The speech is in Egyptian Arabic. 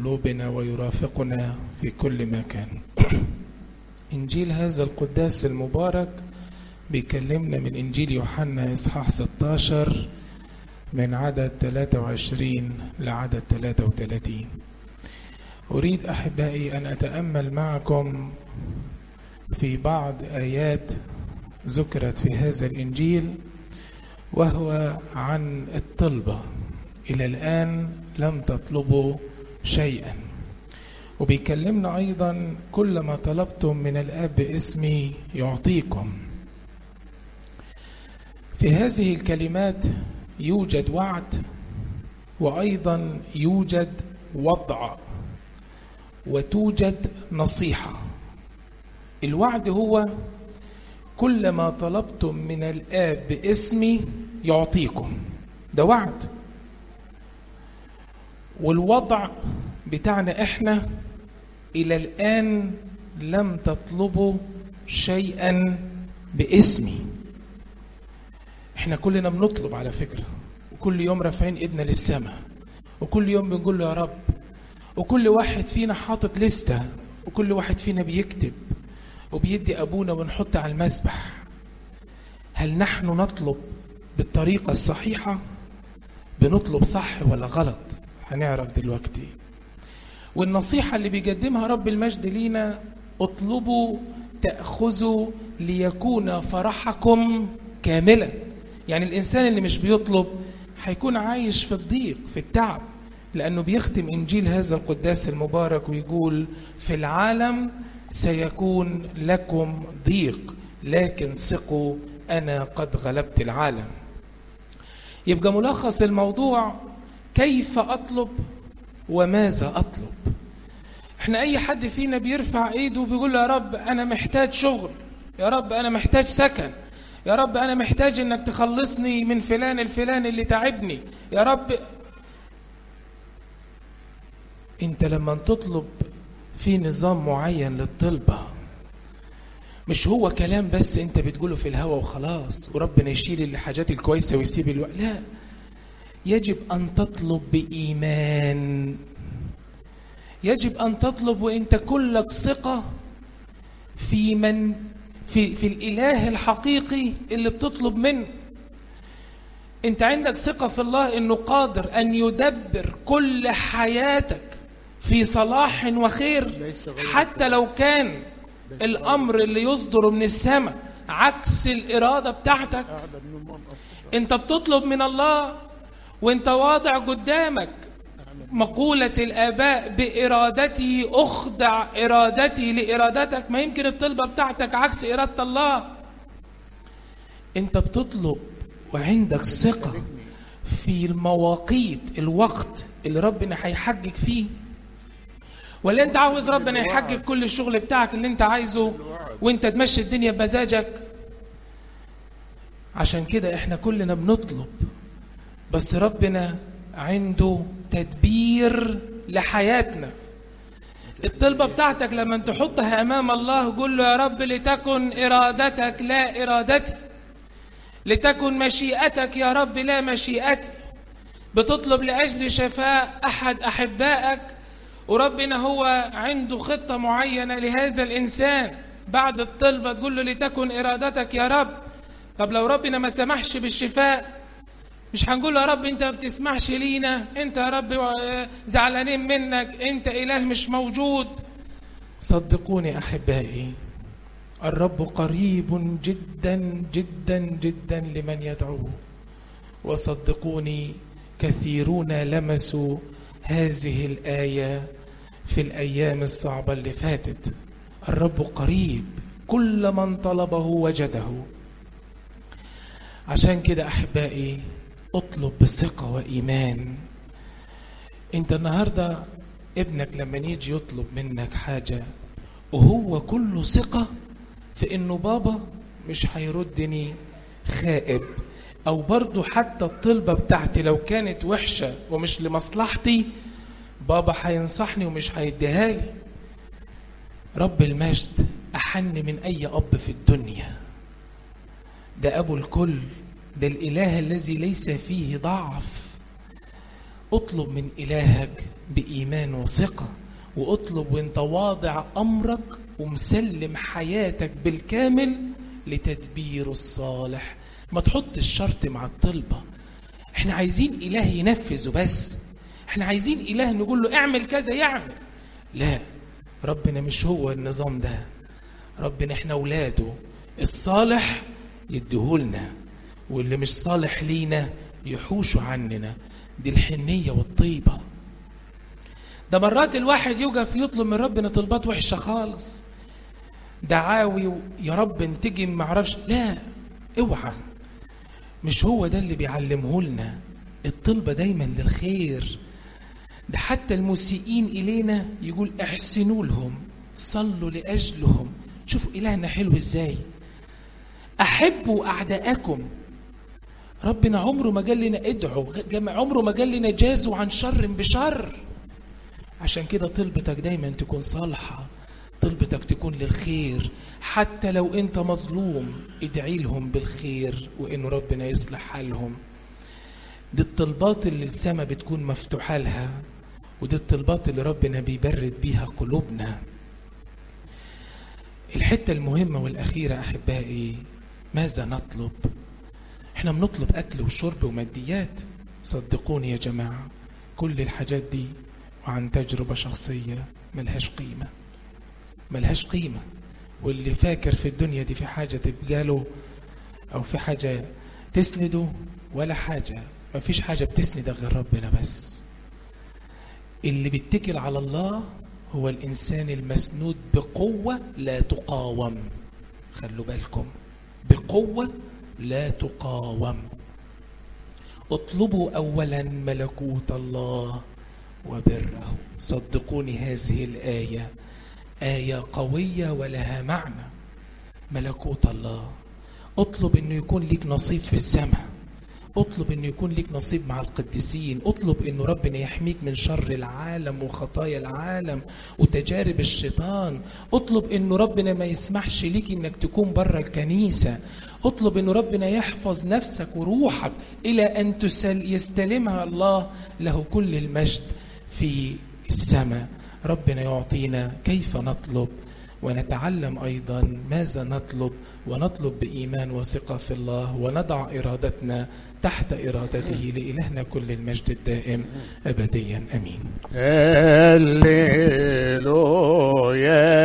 قلوبنا ويرافقنا في كل مكان إنجيل هذا القداس المبارك بيكلمنا من إنجيل يوحنا إصحاح 16 من عدد 23 لعدد 33 أريد أحبائي أن أتأمل معكم في بعض آيات ذكرت في هذا الإنجيل وهو عن الطلبة إلى الآن لم تطلبوا شيئا وبيكلمنا أيضا كل ما طلبتم من الآب باسمي يعطيكم في هذه الكلمات يوجد وعد وأيضا يوجد وضع وتوجد نصيحة الوعد هو كل ما طلبتم من الآب باسمي يعطيكم ده وعد والوضع بتاعنا احنا إلى الآن لم تطلبوا شيئا باسمي احنا كلنا بنطلب على فكرة وكل يوم رافعين ايدنا للسماء وكل يوم بنقول له يا رب وكل واحد فينا حاطط لستة وكل واحد فينا بيكتب وبيدي أبونا ونحط على المسبح هل نحن نطلب بالطريقة الصحيحة بنطلب صح ولا غلط هنعرف دلوقتي والنصيحة اللي بيقدمها رب المجد لينا اطلبوا تأخذوا ليكون فرحكم كاملا يعني الإنسان اللي مش بيطلب هيكون عايش في الضيق في التعب لأنه بيختم إنجيل هذا القداس المبارك ويقول في العالم سيكون لكم ضيق لكن ثقوا أنا قد غلبت العالم يبقى ملخص الموضوع كيف أطلب وماذا أطلب احنا أي حد فينا بيرفع ايده وبيقول يا رب أنا محتاج شغل يا رب أنا محتاج سكن يا رب أنا محتاج إنك تخلصني من فلان الفلان اللي تعبني يا رب انت لما تطلب في نظام معين للطلبة مش هو كلام بس انت بتقوله في الهوا وخلاص وربنا يشيل الحاجات الكويسة ويسيب الوقت لا يجب أن تطلب بإيمان يجب أن تطلب وانت كلك ثقة في من في, في الإله الحقيقي اللي بتطلب منه انت عندك ثقة في الله انه قادر ان يدبر كل حياتك في صلاح وخير حتى لو كان الأمر اللي يصدر من السماء عكس الإرادة بتاعتك انت بتطلب من الله وانت واضع قدامك مقولة الآباء بإرادتي أخضع إرادتي لإرادتك ما يمكن الطلبة بتاعتك عكس إرادة الله انت بتطلب وعندك ثقة في المواقيت الوقت اللي ربنا هيحجج فيه ولا انت عاوز ربنا يحجج كل الشغل بتاعك اللي انت عايزه وانت تمشي الدنيا بمزاجك عشان كده احنا كلنا بنطلب بس ربنا عنده تدبير لحياتنا الطلبة بتاعتك لما تحطها أمام الله قول له يا رب لتكن إرادتك لا إرادتي لتكن مشيئتك يا رب لا مشيئتي بتطلب لأجل شفاء أحد أحبائك وربنا هو عنده خطة معينة لهذا الإنسان بعد الطلبة تقول له لتكن إرادتك يا رب طب لو ربنا ما سمحش بالشفاء مش هنقول يا رب انت ما بتسمحش لينا انت يا رب زعلانين منك انت اله مش موجود صدقوني احبائي الرب قريب جدا جدا جدا لمن يدعوه وصدقوني كثيرون لمسوا هذه الآية في الأيام الصعبة اللي فاتت الرب قريب كل من طلبه وجده عشان كده أحبائي اطلب بثقة وإيمان انت النهاردة ابنك لما يجي يطلب منك حاجة وهو كله ثقة في انه بابا مش هيردني خائب او برضو حتى الطلبة بتاعتي لو كانت وحشة ومش لمصلحتي بابا هينصحني ومش هيديها لي رب المجد أحن من أي أب في الدنيا ده أبو الكل ده الإله الذي ليس فيه ضعف اطلب من إلهك بإيمان وثقة واطلب وانت واضع أمرك ومسلم حياتك بالكامل لتدبيره الصالح ما تحط الشرط مع الطلبة احنا عايزين إله ينفذه بس احنا عايزين إله نقول له اعمل كذا يعمل لا ربنا مش هو النظام ده ربنا احنا اولاده الصالح يديهولنا واللي مش صالح لينا يحوشه عننا دي الحنية والطيبة ده مرات الواحد يوقف يطلب من ربنا طلبات وحشة خالص دعاوي يا رب انتجم معرفش لا اوعى مش هو ده اللي بيعلمه لنا الطلبة دايما للخير ده حتى المسيئين إلينا يقول احسنوا لهم صلوا لأجلهم شوفوا إلهنا حلو إزاي أحبوا أعداءكم ربنا عمره ما قال لنا ادعوا عمره ما قال لنا جازوا عن شر بشر عشان كده طلبتك دايما تكون صالحة طلبتك تكون للخير حتى لو انت مظلوم ادعي لهم بالخير وانه ربنا يصلح حالهم دي الطلبات اللي السماء بتكون مفتوحة لها ودي الطلبات اللي ربنا بيبرد بيها قلوبنا الحتة المهمة والأخيرة أحبائي ماذا نطلب احنا بنطلب أكل وشرب وماديات صدقوني يا جماعة كل الحاجات دي وعن تجربة شخصية ملهاش قيمة ملهاش قيمة واللي فاكر في الدنيا دي في حاجة تبقى له أو في حاجة تسنده ولا حاجة ما فيش حاجة بتسندك غير ربنا بس اللي بيتكل على الله هو الإنسان المسنود بقوة لا تقاوم خلوا بالكم بقوة لا تقاوم اطلبوا أولا ملكوت الله وبره صدقوني هذه الآية آية قوية ولها معنى ملكوت الله اطلب انه يكون لك نصيب في السماء اطلب انه يكون لك نصيب مع القديسين اطلب انه ربنا يحميك من شر العالم وخطايا العالم وتجارب الشيطان اطلب انه ربنا ما يسمحش ليك انك تكون بره الكنيسة اطلب انه ربنا يحفظ نفسك وروحك الى ان تسل يستلمها الله له كل المجد في السماء ربنا يعطينا كيف نطلب ونتعلم ايضا ماذا نطلب ونطلب بايمان وثقه في الله ونضع ارادتنا تحت ارادته لالهنا كل المجد الدائم ابديا امين هللويا